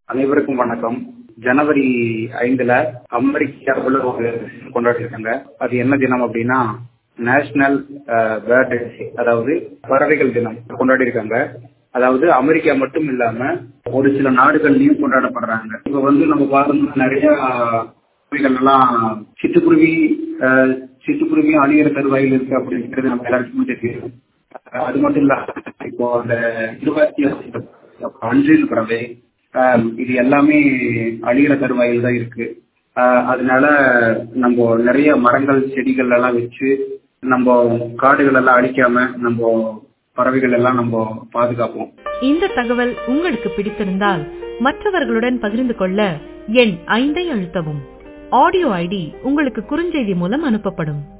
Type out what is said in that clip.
அனைவருக்கும் வணக்கம் ஜனவரி ஐந்துல அமெரிக்காவில் ஒரு கொண்டாடி இருக்காங்க அது என்ன தினம் அப்படின்னா நேஷனல் பேர்ட் டே அதாவது பறவைகள் தினம் கொண்டாடி இருக்காங்க அதாவது அமெரிக்கா மட்டும் இல்லாம ஒரு சில நாடுகள்லயும் கொண்டாடப்படுறாங்க இப்ப வந்து நம்ம பார்த்தோம்னா நிறைய பறவைகள் எல்லாம் சிட்டுக்குருவி அஹ், சிட்டுக்குருவியும் அழியிற தருவாயில் இருக்கு அப்படிங்கிறது நம்ம எல்லாருக்குமே தெரியும் அது மட்டும் இல்லாம இப்போ அந்த இருபத்தி அன்றில் பறவை ஆஹ் இது எல்லாமே அழியிற தருவாயில் தான் இருக்கு ஆஹ் அதனால நம்ம நிறைய மரங்கள் செடிகள் எல்லாம் வச்சு நம்ம காடுகள் எல்லாம் அழிக்காம நம்ம பறவைகள் எல்லாம் நம்ம பாதுகாப்போம் இந்த தகவல் உங்களுக்கு பிடித்திருந்தால் மற்றவர்களுடன் பகிர்ந்து கொள்ள எண் ஐந்தை அழுத்தவும் ஆடியோ ஐடி உங்களுக்கு குறுஞ்செய்தி மூலம் அனுப்பப்படும்